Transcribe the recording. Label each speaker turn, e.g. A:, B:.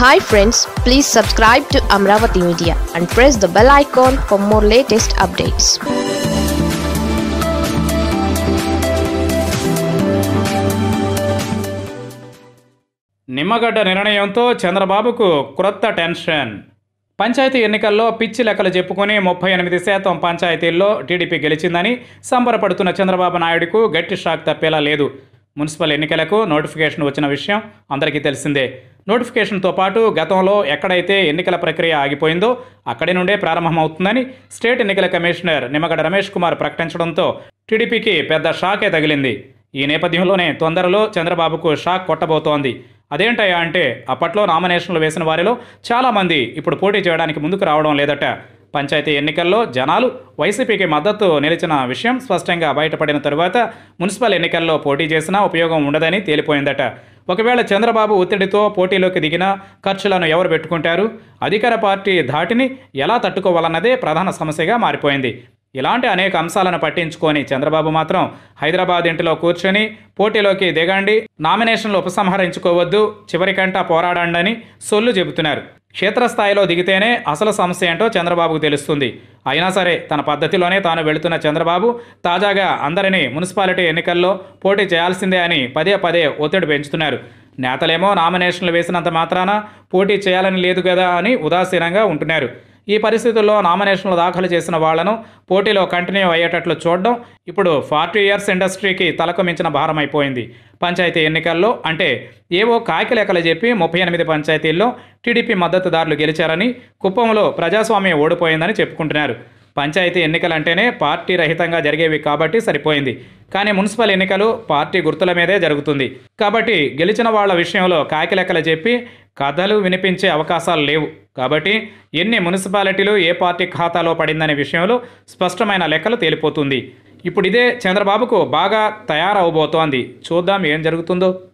A: hi friends please subscribe to Amaravati media and press the bell icon for more latest updates
B: Nimmagadda నిర్ణయంతో చంద్రబాబుకు క్రొత్త tension panchayat ఎన్నికల్లో పిచ్చి లెక్కలు చెప్పుకుని ముప్పై ఎనిమిది శాతం పంచాయతీల్లో టీడీపీ గెలిచిందని సంబరపడుతున్న చంద్రబాబు నాయుడుకు గట్టి షాక్ తప్పేలా లేదు మున్సిపల్ ఎన్నికలకు నోటిఫికేషన్ వచ్చిన విషయం అందరికీ తెలిసిందే నోటిఫికేషన్తో పాటు గతంలో ఎక్కడైతే ఎన్నికల ప్రక్రియ ఆగిపోయిందో అక్కడి నుండే ప్రారంభమవుతుందని స్టేట్ ఎన్నికల కమిషనర్ నిమ్మగడ్డ రమేష్ కుమార్ ప్రకటించడంతో టీడీపీకి పెద్ద షాకే తగిలింది ఈ నేపథ్యంలోనే తొందరలో చంద్రబాబుకు షాక్ కొట్టబోతోంది అదేంటయ్యా అంటే అప్పట్లో నామినేషన్లు వేసిన వారిలో చాలామంది ఇప్పుడు పోటీ చేయడానికి ముందుకు రావడం లేదట పంచాయతీ ఎన్నికల్లో జనాలు వైసీపీకి మద్దతు నిలిచిన విషయం స్పష్టంగా బయటపడిన తరువాత మున్సిపల్ ఎన్నికల్లో పోటీ చేసినా ఉపయోగం ఉండదని తేలిపోయిందట ఒకవేళ చంద్రబాబు ఒత్తిడితో పోటీలోకి దిగినా ఖర్చులను ఎవరు పెట్టుకుంటారు అధికార పార్టీ ధాటిని ఎలా తట్టుకోవాలన్నదే ప్రధాన సమస్యగా మారిపోయింది ఇలాంటి అనేక అంశాలను పట్టించుకొని చంద్రబాబు మాత్రం హైదరాబాద్ ఇంటిలో కూర్చొని పోటీలోకి దిగండి నామినేషన్లు ఉపసంహరించుకోవద్దు చివరికంటా పోరాడండి అని సొల్లు చెబుతున్నారు క్షేత్రస్థాయిలో దిగితేనే అసలు సమస్య ఏంటో చంద్రబాబుకు తెలుస్తుంది అయినా సరే తన పద్ధతిలోనే తాను వెళుతున్న చంద్రబాబు తాజాగా అందరినీ మున్సిపాలిటీ ఎన్నికల్లో పోటీ చేయాల్సిందే అని పదే పదే ఒత్తిడి పెంచుతున్నారు నేతలేమో నామినేషన్లు వేసినంత మాత్రాన పోటీ చేయాలని లేదు కదా అని ఉదాసీనంగా ఉంటున్నారు ఈ పరిస్థితుల్లో నామినేషన్లు దాఖలు చేసిన వాళ్లను పోటీలో కంటిన్యూ అయ్యేటట్లు చూడడం ఇప్పుడు ఫార్టీ ఇయర్స్ ఇండస్ట్రీకి తలకు మించిన భారం అయిపోయింది పంచాయతీ ఎన్నికల్లో అంటే ఏవో కాకి లెక్కలు చెప్పి ముప్పై ఎనిమిది పంచాయతీల్లో టీడీపీ మద్దతుదారులు గెలిచారని కుప్పంలో ప్రజాస్వామ్యం ఓడిపోయిందని చెప్పుకుంటున్నారు పంచాయతీ ఎన్నికలంటేనే పార్టీ రహితంగా జరిగేవి కాబట్టి సరిపోయింది కానీ మున్సిపల్ ఎన్నికలు పార్టీ గుర్తుల మీదే జరుగుతుంది కాబట్టి గెలిచిన వాళ్ళ విషయంలో కాకి లెక్కలు చెప్పి కథలు వినిపించే అవకాశాలు లేవు కాబట్టి ఎన్ని మున్సిపాలిటీలు ఏ పార్టీ ఖాతాలో పడిందనే విషయంలో స్పష్టమైన లెక్కలు తేలిపోతుంది ఇప్పుడు ఇదే చంద్రబాబుకు బాగా తయారవబోతోంది చూద్దాం ఏం జరుగుతుందో